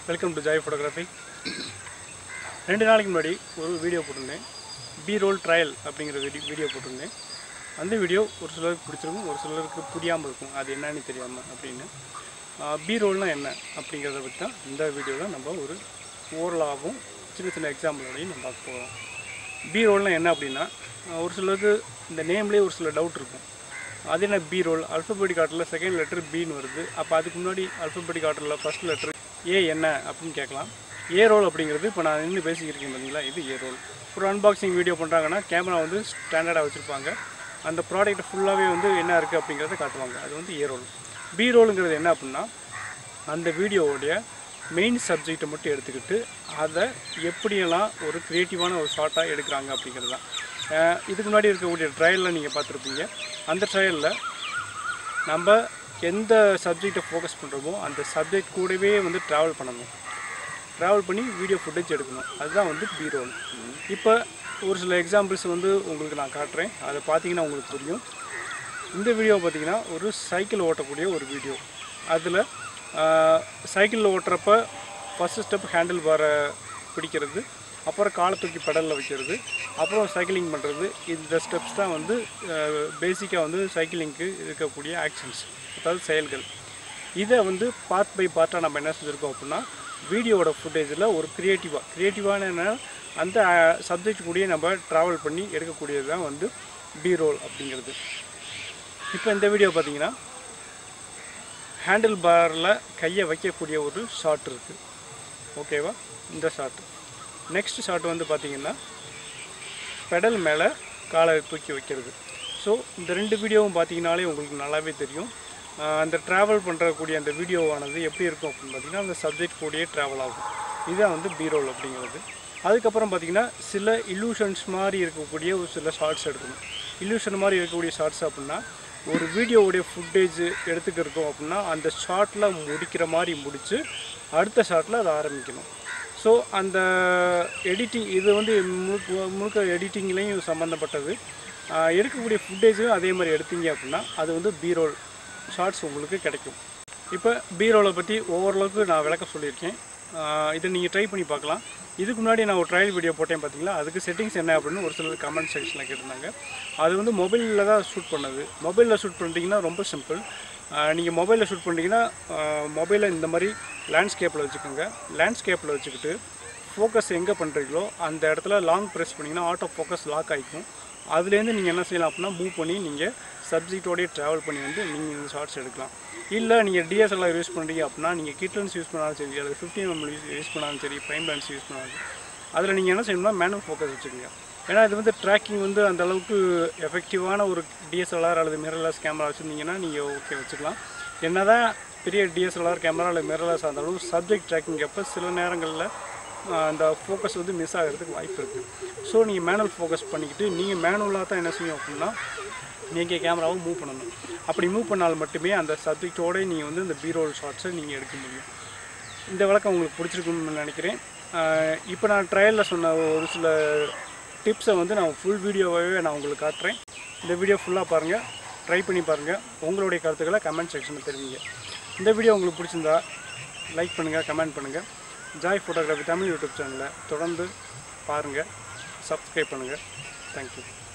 welcome to Joy photography ரெண்டு நாளைக்கு முன்னாடி ஒரு வீடியோ போட்டிருந்தேன் பி ரோல் ட்ரையல் அப்படிங்கிற வீடியோ வீடியோ போட்டிருந்தேன் அந்த வீடியோ ஒரு சிலருக்கு பிடிச்சிருக்கும் ஒரு சிலருக்கு புரியாமல் இருக்கும் அது என்னன்னு தெரியாமல் அப்படின்னு பி ரோல்னால் என்ன அப்படிங்கிறத பற்றி தான் இந்த வீடியோவில் நம்ம ஒரு ஓரலாகவும் சின்ன சின்ன எக்ஸாம்பிளோடையும் நம்ம பார்க்க போகிறோம் பி ரோல்னால் என்ன அப்படின்னா ஆஹ் ஒரு சிலருக்கு இந்த நேம்லேயே ஒரு சில டவுட் இருக்கும் அது என்ன பி ரோல் அல்ஃபபெட்டிக் ஆர்டரில் செகண்ட் லெட்டர் பின்னு வருது அப்போ அதுக்கு முன்னாடி அல்ஃபபெட்டிக் ஆர்டரில் ஃபர்ஸ்ட் லெட்டர் ஏ என்ன அப்படின்னு கேட்கலாம் ஏ ரோல் அப்படிங்கிறது இப்போ நான் நின்று பேசிக்கிருக்கேன் பார்த்தீங்களா இது ஏ ரோல் ஒரு அன்பாக்சிங் வீடியோ பண்ணுறாங்கன்னா கேமரா வந்து ஸ்டாண்டர்டாக வச்சுருப்பாங்க அந்த ப்ராடக்ட் ஃபுல்லாகவே வந்து என்ன இருக்குது அப்படிங்கிறத காட்டுவாங்க அது வந்து ஏ ரோல் பி ரோலுங்கிறது என்ன அப்படின்னா அந்த வீடியோவுடைய மெயின் சப்ஜெக்டை மட்டும் எடுத்துக்கிட்டு அதை எப்படியெல்லாம் ஒரு க்ரியேட்டிவான ஒரு ஷார்ட்டாக எடுக்கிறாங்க அப்படிங்கிறது தான் அஹ் இதுக்கு முன்னாடி இருக்கக்கூடிய ட்ரையலில் நீங்கள் பார்த்துருப்பீங்க அந்த ட்ரையலில் நம்ம எந்த சப்ஜெக்டை ஃபோக்கஸ் பண்ணுறோமோ அந்த சப்ஜெக்ட் கூடவே வந்து ட்ராவல் பண்ணணும் ட்ராவல் பண்ணி வீடியோ ஃபுட்டேஜ் எடுக்கணும் அதுதான் வந்து பி ரோல் இப்போ ஒரு சில எக்ஸாம்பிள்ஸ் வந்து உங்களுக்கு நான் காட்டுறேன் அதை பார்த்தீங்கன்னா உங்களுக்கு புரியும் இந்த வீடியோ பார்த்தீங்கன்னா ஒரு சைக்கிள் ஓட்டக்கூடிய ஒரு வீடியோ அதில் சைக்கிளில் ஓட்டுறப்ப ஃபஸ்ட்டு ஸ்டெப் ஹேண்டில் பாரை பிடிக்கிறது அப்புறம் காலை தூக்கி பெடலில் வைக்கிறது அப்புறம் சைக்கிளிங் பண்ணுறது இந்த ஸ்டெப்ஸ் தான் வந்து பேசிக்காக வந்து சைக்கிளிங்க்கு இருக்கக்கூடிய ஆக்ஷன்ஸ் அதாவது செயல்கள் இதை வந்து பார்ட் பை பார்ட்டாக நம்ம என்ன செஞ்சுருக்கோம் அப்படின்னா வீடியோவோட ஃபுட்டேஜில் ஒரு க்ரியேட்டிவாக க்ரியேட்டிவான என்ன அந்த சப்ஜெக்ட் கூடயே நம்ம ட்ராவல் பண்ணி எடுக்கக்கூடியது தான் வந்து பி ரோல் அப்படிங்கிறது இப்போ இந்த வீடியோ பார்த்தீங்கன்னா ஹேண்டில் பாரில் கையை வைக்கக்கூடிய ஒரு ஷாட் இருக்குது ஓகேவா இந்த ஷாட் நெக்ஸ்ட் ஷாட் வந்து பார்த்தீங்கன்னா பெடல் மேலே காலை தூக்கி வைக்கிறது ஸோ இந்த ரெண்டு வீடியோவும் பார்த்தீங்கனாலே உங்களுக்கு நல்லாவே தெரியும் ஆஹ் அந்த ட்ராவல் பண்ணுறக்கூடிய அந்த வீடியோவானது எப்படி இருக்கும் அப்படின்னு பார்த்தீங்கன்னா அந்த சப்ஜெக்ட் கூடயே ட்ராவல் ஆகும் இதுதான் வந்து பீரோல் அப்படிங்கிறது அதுக்கப்புறம் பார்த்தீங்கன்னா சில இல்லூஷன்ஸ் மாதிரி இருக்கக்கூடிய ஒரு சில ஷார்ட்ஸ் எடுக்கணும் இல்லூஷன் மாதிரி இருக்கக்கூடிய ஷார்ட்ஸ் அப்படின்னா ஒரு வீடியோவுடைய ஃபுட்டேஜ் எடுத்துக்கிருக்கோம் அப்படின்னா அந்த ஷார்ட்டில் முடிக்கிற மாதிரி முடித்து அடுத்த ஷார்ட்டில் அதை ஆரம்பிக்கணும் ஸோ அந்த எடிட்டிங் இது வந்து முழுக்க முழுக்க எடிட்டிங்லேயும் சம்மந்தப்பட்டது ஆஹ் எடுக்கக்கூடிய ஃபுட்டேஜும் அதே மாதிரி எடுத்தீங்க அப்படின்னா அது வந்து பீரோல் ஷார்ட்ஸ் உங்களுக்கு கிடைக்கும் இப்போ பீரோலை பற்றி ஓரளவுக்கு நான் விளக்க சொல்லியிருக்கேன் ஆஹ் இதை நீங்கள் ட்ரை பண்ணி பார்க்கலாம் இதுக்கு முன்னாடி நான் ஒரு ட்ரையல் வீடியோ போட்டேன் பார்த்தீங்களா அதுக்கு செட்டிங்ஸ் என்ன அப்படின்னு ஒரு சிலர் கமெண்ட் செக்ஷனில் கேட்டிருந்தாங்க அது வந்து மொபைலில் தான் ஷூட் பண்ணது மொபைலில் ஷூட் பண்ணிட்டீங்கன்னா ரொம்ப சிம்பிள் நீங்கள் மொபைலில் ஷூட் பண்ணிட்டீங்கன்னா மொபைலில் இந்த மாதிரி லேண்ட்ஸ்கேப்பில் வச்சுக்கோங்க லேண்ட்ஸ்கேப்பில் வச்சுக்கிட்டு ஃபோக்கஸ் எங்கே பண்ணுறீங்களோ அந்த இடத்துல லாங் ப்ரெஸ் பண்ணிங்கன்னா ஆட்டோ ஃபோக்கஸ் லாக் ஆகிக்கும் அதுலேருந்து நீங்கள் என்ன செய்யலாம் அப்படின்னா மூவ் பண்ணி நீங்கள் சப்ஜெக்டோடய ட்ராவல் பண்ணி வந்து நீங்கள் இந்த ஷார்ட்ஸ் எடுக்கலாம் இல்லை நீங்கள் டிஎஸ்எல்ஆர் யூஸ் பண்ணுறீங்க அப்படின்னா நீங்கள் கிட் லென்ஸ் யூஸ் பண்ணாலும் சரி அல்லது ஃபிஃப்டின் எம் யூஸ் பண்ணாலும் சரி ப்ரைம் லென்ஸ் யூஸ் பண்ணாலும் சரி அதில் நீங்கள் என்ன செய்யணும்னா மேனுவல் ஃபோக்கஸ் வச்சுக்கோங்க ஏன்னா இது வந்து ட்ராக்கிங் வந்து அந்த அளவுக்கு எஃபெக்டிவான ஒரு டிஎஸ்எல்ஆர் அல்லது மிரர்லெஸ் கேமரா வச்சுருந்தீங்கன்னா நீங்கள் ஓகே வச்சுக்கலாம் என்னதான் பெரிய டிஎஸ்எல்ஆர் கேமரா அல்லது மிரர்லெஸ் இருந்தாலும் சப்ஜெக்ட் ட்ராக்கிங் அப்போ சில நேரங்களில் அந்த ஃபோக்கஸ் வந்து மிஸ் ஆகிறதுக்கு வாய்ப்பு இருக்குது ஸோ நீங்கள் மேனுவல் ஃபோக்கஸ் பண்ணிக்கிட்டு நீங்கள் மேனுவலாக தான் என்ன செய்யும் அப்படின்னா நீங்கள் கேமராவை மூவ் பண்ணணும் அப்படி மூவ் பண்ணால் மட்டுமே அந்த சப்ஜெக்டோட நீங்கள் வந்து இந்த பீரோல் ஷாட்ஸை நீங்கள் எடுக்க முடியும் இந்த விளக்கம் உங்களுக்கு பிடிச்சிருக்குன்னு நினைக்கிறேன் இப்போ நான் ட்ரையலில் சொன்ன ஒரு சில டிப்ஸை வந்து நான் ஃபுல் வீடியோவாகவே நான் உங்களுக்கு காட்டுறேன் இந்த வீடியோ ஃபுல்லாக பாருங்கள் ட்ரை பண்ணி பாருங்கள் உங்களுடைய கருத்துக்களை கமெண்ட் செக்ஷனில் தெரிவிங்க இந்த வீடியோ உங்களுக்கு பிடிச்சிருந்தா லைக் பண்ணுங்கள் கமெண்ட் பண்ணுங்கள் ஜாய் ஃபோட்டோகிராஃபி தமிழ் யூடியூப் சேனலை தொடர்ந்து பாருங்கள் சப்ஸ்கிரைப் பண்ணுங்கள் தேங்க்யூ